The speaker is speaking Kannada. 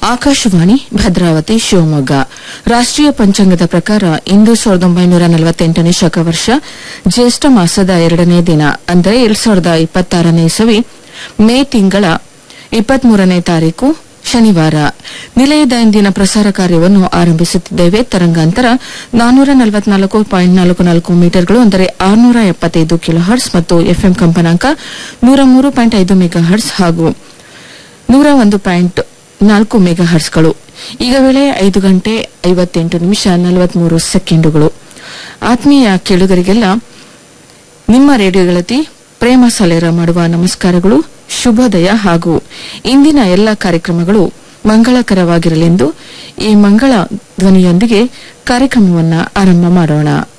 ಆಕಾಶವಾಣಿ ಭದ್ರಾವತಿ ಶಿವಮೊಗ್ಗ ರಾಷ್ಟ್ರೀಯ ಪಂಚಾಂಗದ ಪ್ರಕಾರ ಇಂದು ಸಾವಿರದ ಒಂಬೈನೂರ ನಲವತ್ತೆಂಟನೇ ಶಕವರ್ಷ ಜ್ಯೇಷ್ಠ ಮಾಸದ ಎರಡನೇ ದಿನ ಅಂದರೆ ಎರಡ್ ಸಾವಿರದ ಇಪ್ಪತ್ತಾರನೇ ಇಸವಿ ಮೇ ತಿಂಗಳ ಇಪ್ಪತ್ಮೂರನೇ ತಾರೀಕು ಶನಿವಾರ ನಿಲಯದ ಇಂದಿನ ಪ್ರಸಾರ ಕಾರ್ಯವನ್ನು ಆರಂಭಿಸುತ್ತಿದ್ದೇವೆ ತರಂಗಾಂತರ ನಾನ್ನೂರ ನಲವತ್ನಾಲ್ಕು ಪಾಯಿಂಟ್ ನಾಲ್ಕು ನಾಲ್ಕು ಮೀಟರ್ಗಳು ಅಂದರೆ ಆರುನೂರ ಎಪ್ಪತ್ತೈದು ಕಿಲೋ ಹರ್ಟ್ಸ್ ಮತ್ತು ಎಫ್ಎಂ ಕಂಪನಾಂಕ ನೂರ ಮೂರು ಪಾಯಿಂಟ್ ಐದು ಮೆಗಾ ಹರ್ಟ್ಸ್ ಹಾಗೂ ನೂರ ಒಂದು ಪಾಯಿಂಟ್ ನಾಲ್ಕು ಮೆಗಾ ಹರ್ಟ್ಸ್ಗಳು ಈಗ ವೇಳೆ ಐದು ಗಂಟೆ ಐವತ್ತೆಂಟು ನಿಮಿಷ ನಲವತ್ಮೂರು ಸೆಕೆಂಡುಗಳು ಆತ್ಮೀಯ ಕೇಳುಗರಿಗೆಲ್ಲ ನಿಮ್ಮ ರೇಡಿಯೋ ಗೆಳತಿ ಪ್ರೇಮ ಸಲೇರ ಮಾಡುವ ನಮಸ್ಕಾರಗಳು ಶುಭೋದಯ ಹಾಗೂ ಇಂದಿನ ಎಲ್ಲ ಕಾರ್ಯಕ್ರಮಗಳು ಮಂಗಳಕರವಾಗಿರಲೆಂದು ಈ ಮಂಗಳ ಧ್ವನಿಯೊಂದಿಗೆ ಕಾರ್ಯಕ್ರಮವನ್ನು ಆರಂಭ ಮಾಡೋಣ